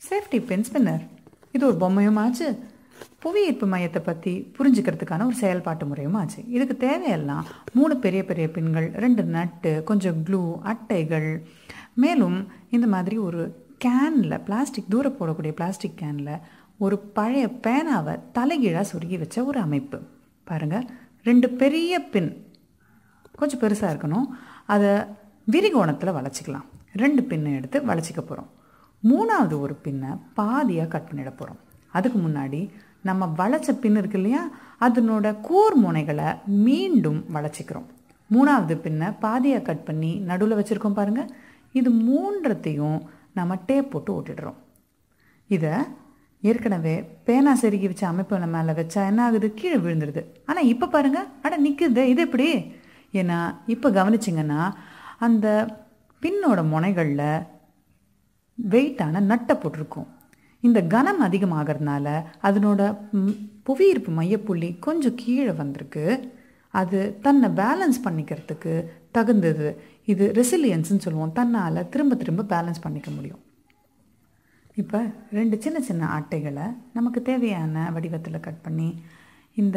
safety pen spinner இது ஒரு பொம்மையும் ஆச்சு புவியீர்ப்பு மையத்தை பற்றி புரிஞ்சுக்கிறதுக்கான ஒரு செயல்பாட்டு முறையும் ஆச்சு இதுக்கு தேவையெல்லாம் மூணு பெரிய பெரிய பின்கள் ரெண்டு நட்டு கொஞ்சம் க்ளூ அட்டைகள் மேலும் இந்த மாதிரி ஒரு கேனில் பிளாஸ்டிக் தூர போடக்கூடிய பிளாஸ்டிக் கேனில் ஒரு பழைய பேனாவை தலைகீழாக சொருகி வச்ச ஒரு அமைப்பு பாருங்கள் ரெண்டு பெரிய பின் கொஞ்சம் பெருசாக இருக்கணும் அதை விரிகோணத்தில் வளைச்சிக்கலாம் ரெண்டு பின்னை எடுத்து வளைச்சிக்க போகிறோம் மூணாவது ஒரு பின்னை பாதியாக கட் பண்ணிட போகிறோம் அதுக்கு முன்னாடி நம்ம வளைச்ச பின் இருக்கு இல்லையா அதனோட கூர் முனைகளை மீண்டும் வளைச்சிக்கிறோம் மூணாவது பின்னை பாதியாக கட் பண்ணி நடுவில் வச்சுருக்கோம் பாருங்கள் இது மூன்றத்தையும் நம்ம டேப் போட்டு ஓட்டிடுறோம் இதை ஏற்கனவே பேனா செருகி வச்ச அமைப்பு மேலே வச்சா என்ன ஆகுது கீழே விழுந்துருது ஆனால் இப்போ பாருங்க அட நிற்குது இது எப்படி ஏன்னா இப்போ கவனிச்சிங்கன்னா அந்த பின்னோட முனைகளில் வெயிட்டான நட்டை போட்டிருக்கும் இந்த கனம் அதிகமாகறதுனால அதனோட ம், புவியீர்ப்பு மையப்புள்ளி கொஞ்சம் கீழே வந்திருக்கு அது தன்னை பேலன்ஸ் பண்ணிக்கிறதுக்கு தகுந்தது இது ரெசிலியன்ஸ்னு சொல்லுவோம் தன்னால் திரும்ப திரும்ப பேலன்ஸ் பண்ணிக்க முடியும் இப்போ ரெண்டு சின்ன சின்ன அட்டைகளை நமக்கு தேவையான வடிவத்தில் கட் பண்ணி இந்த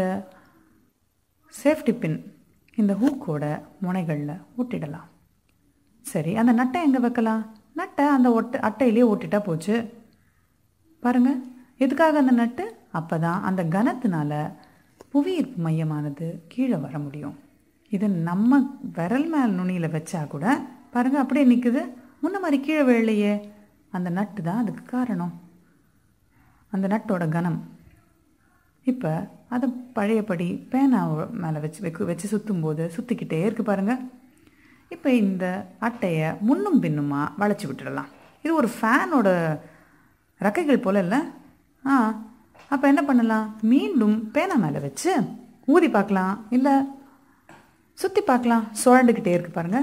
சேஃப்டி பின் இந்த ஹூக்கோட முனைகளில் ஒட்டிடலாம் சரி அந்த நட்டை எங்கே வைக்கலாம் நட்டை அந்த ஒட்டை அட்டையிலேயே ஒட்டிட்டா போச்சு பாருங்க எதுக்காக அந்த நட்டு அப்போ தான் அந்த கனத்தினால புவியீர்ப்பு மையமானது கீழே வர முடியும் இது நம்ம விரல் மேல் நுனியில் வச்சா கூட பாருங்க அப்படியே நிற்குது முன்ன மாதிரி கீழே விழலையே அந்த நட்டு தான் அதுக்கு காரணம் அந்த நட்டோட கனம் இப்போ அதை பழையபடி பேனா மேலே வச்சு வைக்க வச்சு சுற்றும் போது சுற்றிக்கிட்டே இருக்கு பாருங்க இப்போ இந்த அட்டையை முன்னும் பின்னுமா வளைச்சி விட்டுடலாம் இது ஒரு ஃபேனோட ரெக்கைகள் போல இல்லை ஆ அப்போ என்ன பண்ணலாம் மீண்டும் பேனா மேலே வச்சு ஊதி பார்க்கலாம் இல்லை சுற்றி பார்க்கலாம் சுழண்டுக்கிட்டே இருக்கு பாருங்க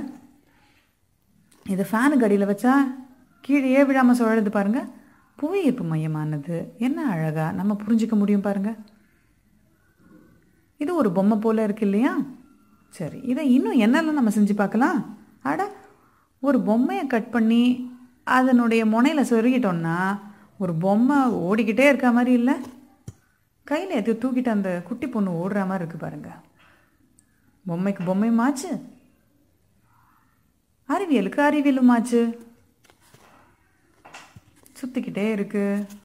இது ஃபேனுக்கு அடியில் வச்சா கீழே விழாமல் சுழலுது பாருங்க புவியீர்ப்பு மையமானது என்ன அழகா நம்ம புரிஞ்சுக்க முடியும் பாருங்க இது ஒரு பொம்மை போல இருக்கு இல்லையா சரி இதை இன்னும் என்னெல்லாம் நம்ம செஞ்சு பார்க்கலாம் அட ஒரு பொம்மையை கட் பண்ணி அதனுடைய முனையில் சொருகிட்டோம்னா ஒரு பொம்மை ஓடிக்கிட்டே இருக்க மாதிரி இல்லை கையில் எது தூக்கிட்டு அந்த குட்டி பொண்ணு ஓடுற மாதிரி இருக்கு பாருங்க பொம்மைக்கு பொம்மையுமாச்சு அறிவியலுக்கு அறிவியலுமாச்சு சுற்றிக்கிட்டே இருக்கு